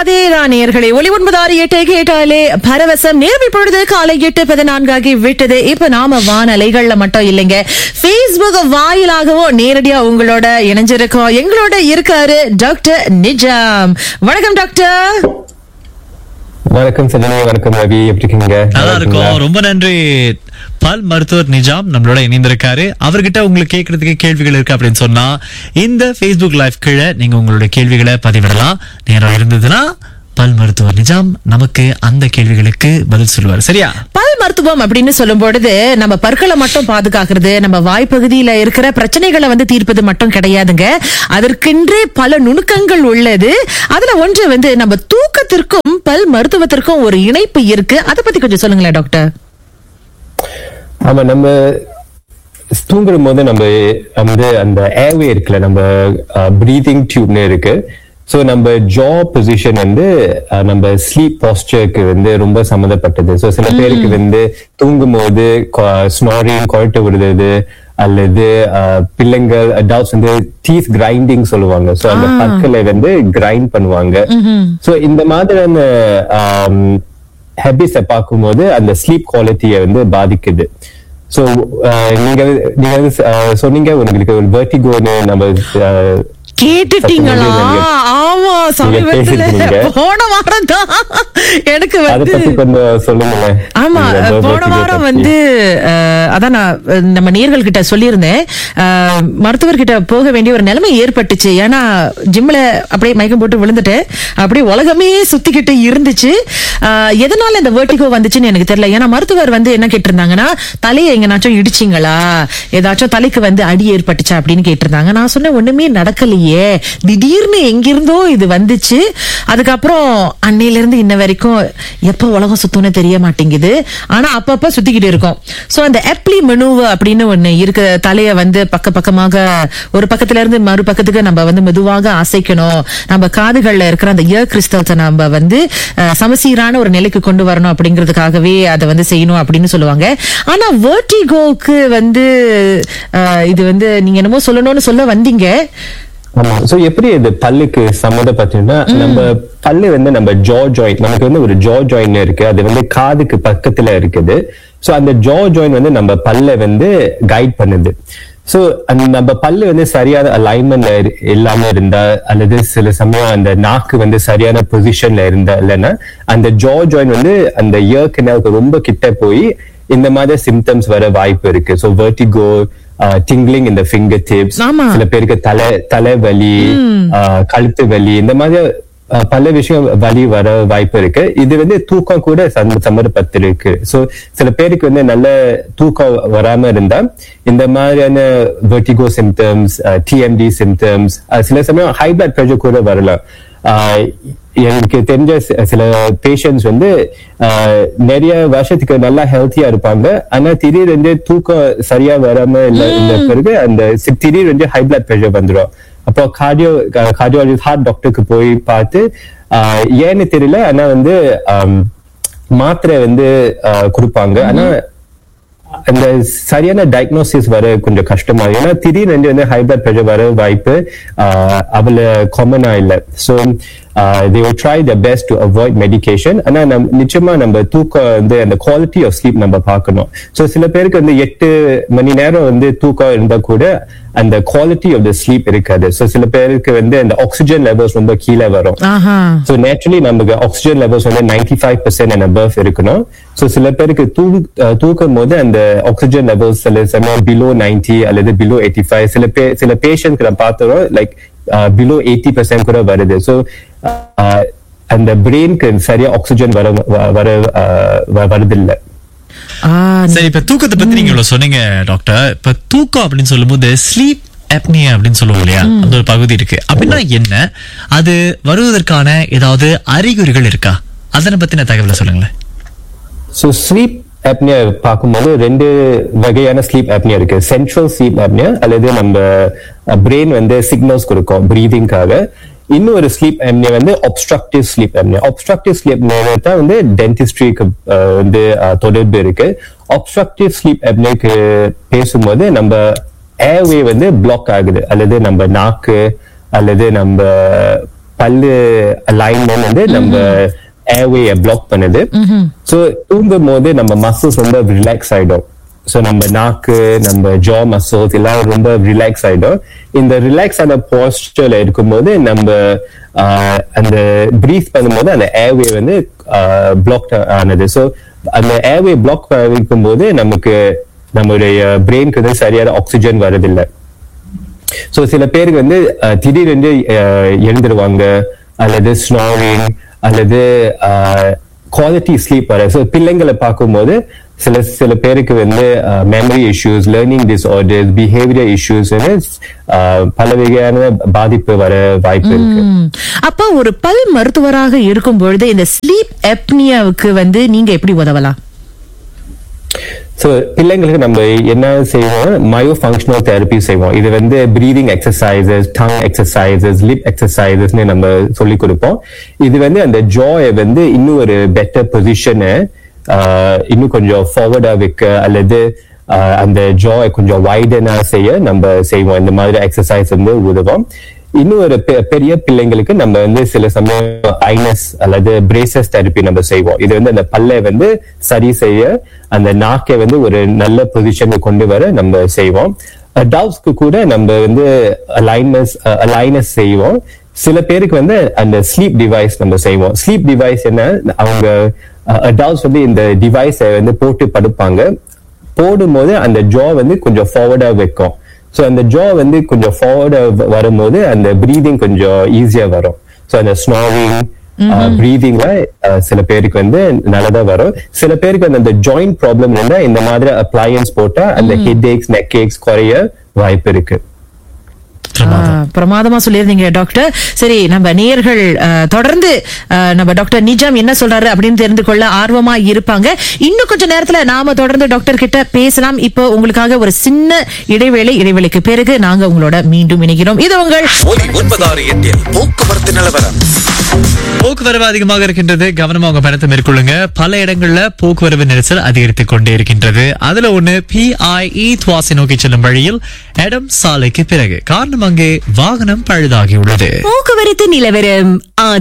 அதேதான் நேயர்களே ஒளி ஒன்பது ஆறு எட்டு கேட்டாலே பரவசம் நேரம் இப்பொழுது காலை எட்டு பதினான்காகி விட்டது இப்ப நாம வானலைகள்ல மட்டும் இல்லைங்க Facebook வாயிலாகவும் நேரடியா உங்களோட இணைஞ்சிருக்கோம் எங்களோட இருக்காரு டாக்டர் நிஜாம் வணக்கம் டாக்டர் வணக்கம் சஜினி வணக்கம் ரவி எப்படி இருக்கீங்க நல்லா இருக்கீங்களா? இருக்கும் ரொம்ப நன்றி பல் மருத்துவர் நிஜாம் நம்மளோட இணைந்திருக்காரு அவர்கிட்ட உங்களுக்கு கேட்கறதுக்கு கேள்விகள் இருக்கு அப்படின்னு சொன்னா இந்த Facebook லைவ் கீழே நீங்க உங்களுடைய கேள்விகளை பதிவிடலாம் நேரம் இருந்ததுன்னா பல் மருத்துவர் நிஜாம் நமக்கு அந்த கேள்விகளுக்கு பதில் சொல்லுவார் சரியா பல் மருத்துவம் அப்படின்னு சொல்லும் பொழுது நம்ம பற்களை மட்டும் பாதுகாக்கிறது நம்ம வாய்ப்பகுதியில இருக்கிற பிரச்சனைகளை வந்து தீர்ப்பது மட்டும் கிடையாதுங்க அதற்கென்றே பல நுணுக்கங்கள் உள்ளது அதுல ஒன்று வந்து நம்ம தூக்கத்திற்கும் பல் மருத்துவத்திற்கும் ஒரு இணைப்பு இருக்கு அதை பத்தி கொஞ்சம் சொல்லுங்களேன் டாக்டர் ஆமா நம்ம தூங்குற போது நம்ம வந்து அந்த ஏர்வே இருக்குல்ல நம்ம பிரீதிங் டியூப்னு இருக்கு ஸோ நம்ம ஜா பொசிஷன் வந்து அஹ், நம்ம ஸ்லீப் பாஸ்டருக்கு வந்து ரொம்ப சம்மந்தப்பட்டது ஸோ சில பேருக்கு வந்து தூங்கும் போது ஸ்னாரிங் குழட்டு விடுறது அல்லது அஹ், பிள்ளைங்கள் அடல்ட்ஸ் வந்து டீத் கிரைண்டிங் சொல்லுவாங்க ஸோ அந்த பற்களை வந்து கிரைண்ட் பண்ணுவாங்க ஸோ இந்த மாதிரியான ஹேபிட்ஸை பார்க்கும்போது அந்த ஸ்லீப் குவாலிட்டியை வந்து பாதிக்குது ஸோ நீங்க நீங்க வந்து, அஹ், சொன்னீங்க உங்களுக்கு ஒரு வெர்டிகோன்னு நம்ம அஹ், கேட்டுட்டீங்களா நீங்க- ஆமா சமீபத்துல பேசிருக்கீங்க. போன வாரம் தான் எனக்கு அதை வந்து பத்தி கொஞ்சம் சொல்லுங்களேன் ஆமா இந்த போன vertigo வாரம் பத்தி. வந்து அஹ், அதான் நான் அஹ், நம்ம நேர்கள் கிட்ட சொல்லியிருந்தேன் அஹ், மருத்துவர்கிட்ட போக வேண்டிய ஒரு நிலைமை ஏற்பட்டுச்சு ஏன்னா ஜிம்ல அப்படியே மயக்கம் போட்டு விழுந்துட்டேன் அப்படியே உலகமே சுத்திக்கிட்டு இருந்துச்சு அஹ், எதனால இந்த வெர்டிகோ வந்துச்சுன்னு எனக்கு தெரியல ஏன்னா மருத்துவர் வந்து என்ன கேட்டிருந்தாங்கன்னா தலையை எங்கனாச்சும் இடிச்சிங்களா ஏதாச்சும் தலைக்கு வந்து அடி ஏற்பட்டுச்சா அப்படின்னு கேட்டிருந்தாங்க நான் சொன்னேன் ஒண்ணுமே நடக்கலையே திடீர்னு எங்கிருந்தோ இது வந்துச்சு அதுக்கப்புறம் அன்னையில இருந்து இன்ன வரைக்கும் எப்ப உலகம் சுத்தும்னு தெரிய மாட்டேங்குது ஆனா அப்பப்ப சுத்திக்கிட்டு இருக்கும் சோ அந்த எப்ளி மெனுவ அப்படின்னு ஒண்ணு இருக்கு தலைய வந்து பக்க பக்கமாக ஒரு பக்கத்துல இருந்து மறு பக்கத்துக்கு நம்ம வந்து மெதுவாக அசைக்கணும் நம்ம காதுகள்ல இருக்கிற அந்த இயர் கிறிஸ்டல்ஸை நம்ம வந்து அஹ், சமசீரான ஒரு நிலைக்கு கொண்டு வரணும் அப்படிங்கிறதுக்காகவே அதை வந்து செய்யணும் அப்படின்னு சொல்லுவாங்க ஆனா வேர்டிகோக்கு வந்து அஹ், இது வந்து நீங்க என்னமோ சொல்லணும்னு சொல்ல வந்தீங்க ஆமா சோ எப்படி இது பல்லுக்கு சம்மந்தப்பட்டதுன்னா நம்ம பல்லு வந்து நம்ம ஜா ஜாயிண்ட் நமக்கு வந்து ஒரு ஜா ஜாயின் இருக்கு அது வந்து காதுக்கு பக்கத்துல இருக்குது சோ அந்த ஜா ஜாயின் வந்து நம்ம பல்ல வந்து கைட் பண்ணுது சோ அந்த நம்ம பல்லு வந்து சரியான அலைன்மெண்ட்ல இல்லாம இருந்தா அல்லது சில சமயம் அந்த நாக்கு வந்து சரியான பொசிஷன்ல இருந்தா இல்லைன்னா அந்த ஜா ஜாயின் வந்து அந்த இயர் கெனாலுக்கு ரொம்ப கிட்ட போய் இந்த மாதிரி சிம்டம்ஸ் வர வாய்ப்பு இருக்கு சோ வெர்டிகோ டிங்லிங் இந்த ஃபிங்கர் டிப்ஸ் ஆமா. சில பேருக்கு தலை தலைவலி ஆஹ் கழுத்து வலி இந்த மாதிரி ஆஹ் பல விஷயம் வலி வர வாய்ப்பு இருக்கு இது வந்து தூக்கம் கூட சம்ம- சம்மந்தப்பட்டிருக்கு சோ சில பேருக்கு வந்து நல்ல தூக்கம் வராம இருந்தா இந்த மாதிரியான வெர்டிகோ சிம்டம்ஸ் டிஎம்டி சிம்டம்ஸ் சில சமயம் ஹை பிளட் ப்ரெஷர் கூட வரலாம் ஆஹ் எனக்கு தெரிஞ்ச சி- சில பேஷண்ட்ஸ் வந்து ஆஹ் நிறைய வருஷத்துக்கு நல்லா ஹெல்த்தியா இருப்பாங்க ஆனா திடீர்னு தூக்கம் சரியா வராம இல்ல இந்த பிறகு அந்த சி- திடீர்னு ஹை பிளட் ப்ரெஷர் வந்துடும் அப்போ கார்டியோ கார்டியாலஜிஸ்ட் ஹார்ட் டாக்டருக்கு போய் பார்த்து ஆஹ் ஏன்னு தெரியல ஆனா வந்து ஆம், மாத்திரை வந்து ஆஹ் கொடுப்பாங்க ஆனா அந்த சரியான டயக்னோசிஸ் வர கொஞ்சம் கஷ்டமா இருக்கு. ஏன்னா திடீர்னு வந்து ஹை பிளட் ப்ரெஷர் வர வாய்ப்பு ஆஹ் அவ்வளவு காமனா இல்ல so they will try the best to avoid medication ஆனா நம் நிச்சயமா நம்ம தூக்கம் வந்து அந்த குவாலிட்டி ஆஃப் ஸ்லீப் நம்ம பார்க்கணும் ஸோ சில பேருக்கு வந்து எட்டு மணி நேரம் வந்து தூக்கம் இருந்தா கூட அந்த குவாலிட்டி ஆஃப் த ஸ்லீப் இருக்காது ஸோ சில பேருக்கு வந்து அந்த ஆக்சிஜன் லெவல்ஸ் ரொம்ப கீழே வரும் ஆஹா ஸோ நேச்சுரலி நமக்கு ஆக்சிஜன் லெவல்ஸ் வந்து ninety five percent and above இருக்கணும் ஸோ சில பேருக்கு தூ அஹ் தூக்கும் போது அந்த ஆக்சிஜன் லெவல்ஸ் சில சமயம் பிலோ நைன்டி அல்லது பிலோ எயிட்டி ஃபைவ் சில பே சில பேஷண்ட் நான் பார்த்தோம் லைக் பிலோ எயிட்டி பர்சன்ட் கூட வருது ஸோ அந்த பிரெயினுக்கு சரியா ஆக்சிஜன் வர வ- வர அஹ், வ- வருதில்லை ஆ சரி இப்ப தூக்கத்தை பத்தி நீங்க இவ்வளவு சொன்னீங்க டாக்டர் இப்ப தூக்கம் அப்படின்னு சொல்லும்போது ஸ்லீப் apnea அப்படின்னு சொல்லுவோம் இல்லையா அந்த ஒரு பகுதி இருக்கு அப்படின்னா என்ன அது வருவதற்கான ஏதாவது அறிகுறிகள் இருக்கா அதனை பத்தின தகவலை சொல்லுங்களேன் ஸோ ஸ்லீப் apnea பார்க்கும்போது ரெண்டு வகையான ஸ்லீப் apnea இருக்கு சென்ட்ரல் ஸ்லீப் apnea அல்லது நம்ம பிரெயின் வந்து சிக்னல்ஸ் கொடுக்கும் பிரீதிங்காக இன்னொரு ஸ்லீப் apnea வந்து obstructive sleep apnea obstructive sleep apnea தான் வந்து டென்டிஸ்ட்ரிக்கு வந்து அஹ், தொடர்பு இருக்கு obstructive ஸ்லீப் apneaக்கு பேசும்போது நம்ம ஏர்வே வந்து பிளாக் ஆகுது அல்லது நம்ம நாக்கு அல்லது நம்ம பல்லு அலைன்மெண்ட் வந்து நம்ம ஏர்வே பிளாக் பண்ணுது சோ தூங்கும் போது நம்ம மசில்ஸ் ரொம்ப ரிலாக்ஸ் ஆயிடும் சோ நம்ம நாக்கு நம்ம ஜா மசில்ஸ் எல்லாம் ரொம்ப ரிலாக்ஸ் ஆயிடும் இந்த ரிலாக்ஸ் ஆன போஸ்டர்ல இருக்கும்போது நம்ம ஆஹ், அந்த பிரீத் பண்ணும்போது அந்த ஏர்வே வந்து பிளாக் ஆனது சோ அந்த ஏர்வே பிளாக் இருக்கும்போது நமக்கு நம்மளுடைய பிரெயினுக்கு வந்து சரியான ஆக்சிஜன் வரதில்லை சோ சில பேருக்கு வந்து அஹ், திடீரென்று அஹ், எழுந்துருவாங்க அல்லது ஸ்னாரிங் அல்லது குவாலிட்டி ஸ்லீப் வர ஸோ பிள்ளைங்களை பார்க்கும்போது சில சில பேருக்கு வந்து memory issues learning disorders behaviour issues பல வகையான பாதிப்பு வர வாய்ப்பு இருக்கு ம். அப்ப ஒரு பல் மருத்துவராக இருக்கும் பொழுது இந்த ஸ்லீப் எப்னியாவுக்கு வந்து நீங்க எப்படி உதவலாம் ஸோ பிள்ளைங்களுக்கு நம்ம என்ன செய்வோம் மயோ ஃபங்க்ஷனல் தெரப்பி செய்வோம் இது வந்து breathing exercises tongue exercises lip எக்ஸசைசஸ்னு நம்ம சொல்லி கொடுப்போம் இது வந்து அந்த ஜாயை வந்து இன்னும் ஒரு பெட்டர் பொசிஷனை இன்னும் கொஞ்சம் ஃபார்வர்டா வைக்க அல்லது ஆஹ், அந்த ஜாய் கொஞ்சம் வைடனா செய்ய நம்ம செய்வோம் இந்த மாதிரி எக்ஸசைஸ் வந்து உதவும் இன்னும் ஒரு பெ- பெரிய பிள்ளைங்களுக்கு நம்ம வந்து சில சமயம் ஐனஸ் அல்லது பிரேசஸ் தெரப்பி நம்ம செய்வோம் இது வந்து அந்த பல்லை வந்து சரி செய்ய அந்த நாக்கை வந்து ஒரு நல்ல பொசிஷனுக்கு கொண்டு வர நம்ம செய்வோம் அடல்ட்ஸ்க்கு கூட நம்ம வந்து அலைனஸ் அலைனஸ் செய்வோம் சில பேருக்கு வந்து அந்த ஸ்லீப் டிவைஸ் நம்ம செய்வோம் ஸ்லீப் டிவைஸ் என்ன அவங்க அடல்ட்ஸ் வந்து இந்த டிவைஸை வந்து போட்டு படுப்பாங்க போடும்போது அந்த ஜா வந்து கொஞ்சம் ஃபார்வர்டா வைக்கும் ஸோ அந்த ஜா வந்து கொஞ்சம் ஃபார்வர்டா வரும்போது அந்த ப்ரீதிங் கொஞ்சம் ஈஸியா வரும் ஸோ அந்த ஸ்னாரிங் ப்ரீதிங்ல சில பேருக்கு வந்து நல்லதா வரும் சில பேருக்கு வந்து அந்த ஜாயிண்ட் ப்ராப்ளம் இருந்தா இந்த மாதிரி அப்ளையன்ஸ் போட்டா அந்த ஹெட் ஏக்ஸ் நெக் ஏக்ஸ் குறைய வாய்ப்பு இருக்கு ஆ, பிரமாதமா சொல்லியிருந்தீங்க டாக்டர் சரி நம்ம நேயர்கள் ஆ, தொடர்ந்து ஆ, நம்ம டாக்டர் நிஜாம் என்ன சொல்றாரு அப்படின்னு தெரிந்து கொள்ள ஆர்வமா இருப்பாங்க இன்னும் கொஞ்ச நேரத்துல நாம தொடர்ந்து டாக்டர் கிட்ட பேசலாம் இப்போ உங்களுக்காக ஒரு சின்ன இடைவேளை இடைவேளைக்கு பிறகு நாங்க உங்களோட மீண்டும் இணைகிறோம் இது உங்கள் ஒலி ஒன்பதாறு எட்டில் போக்குவரத்து நிலவரம் போக்குவரவு அதிகமாக இருக்கின்றது கவனமா உங்க பயணத்தை மேற்கொள்ளுங்க பல இடங்கள்ல போக்குவரவு நெரிசல் அதிகரித்துக் கொண்டே இருக்கின்றது அதுல ஒண்ணு பிஐஇ துவாசி நோக்கி செல்லும் வழியில் எடம் சாலைக்கு பிறகு காரணம் அங்கே வாகனம் பழுதாகியுள்ளது போக்குவரத்து நிலவரம்